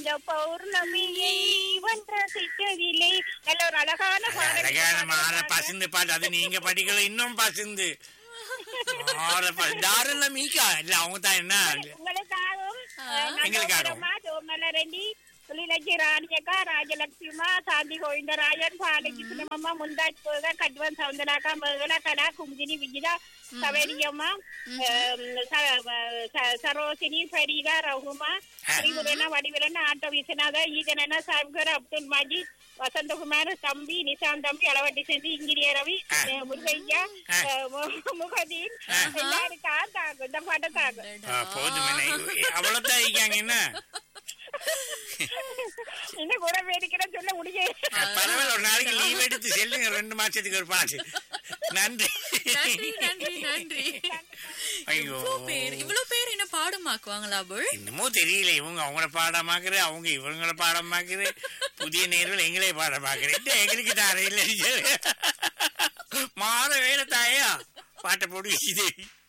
இந்த பௌர்ணமியை ஒன்றசிக்கவில்லை நல்ல ஒரு அழகான பாடல். அழகான மாற பசிந்து பாட்டு அது நீங்க படிக்கல இன்னும் பசிந்து மாற பசி- தாருல மீக்கா இல்ல அவங்க தான் என்ன உங்களுக்காகவும் எங்களுக்காகவும். சோமலரண்டி துளிலட்சி ராணியக்கா ராஜலட்சுமா சாந்தி கோவிந்தராயன் பாடகி சின்னமம்மா முந்தாஜ் போக கட்வன் சவுந்தராக்கா மகள கலா குமுதினி விஜிதா சவேரியம்மா சரோசினி ஃபரீதா ரகுமா ஸ்ரீகுரனா வடிவிலன் ஆட்டோ விஸ்வநாத ஈதனனா சாம்கர் அப்துல் மஜீத் வசந்தகுமார் தம்பி நிசாந்த் தம்பி அளவட்டி செஞ்சு இங்கிரிய ரவி அஹ், முருகையா அஹ், மு- முகதீன் எல்லாரும் தாங்க இந்த பாட்டை தாங்க ஆ, போதுமே அவ்வளவுதான் இருக்காங்க என்ன இன்னும் கூட வேடிக்கிற சொல்ல முடியாது பரவாயில்ல ஒரு நாளைக்கு லீவ் எடுத்து செல்லுங்க ரெண்டு மாசத்துக்கு ஒரு பாட்டு நன்றி நன்றி நன்றி நன்றி ஐயோ இவ்வளவு பேர் இவ்வளவு பேர் என்ன பாடமாக்குவாங்களா புல் இன்னமும் தெரியல இவங்க அவங்கள பாடமாக்குற அவங்க இவங்கள பாடமாக்குற புதிய நேர்கள் எங்களே பாடமாக்குற எங்களுக்கு தார இல்ல மாற வேலை தாயா பாட்டை போடுவீங்க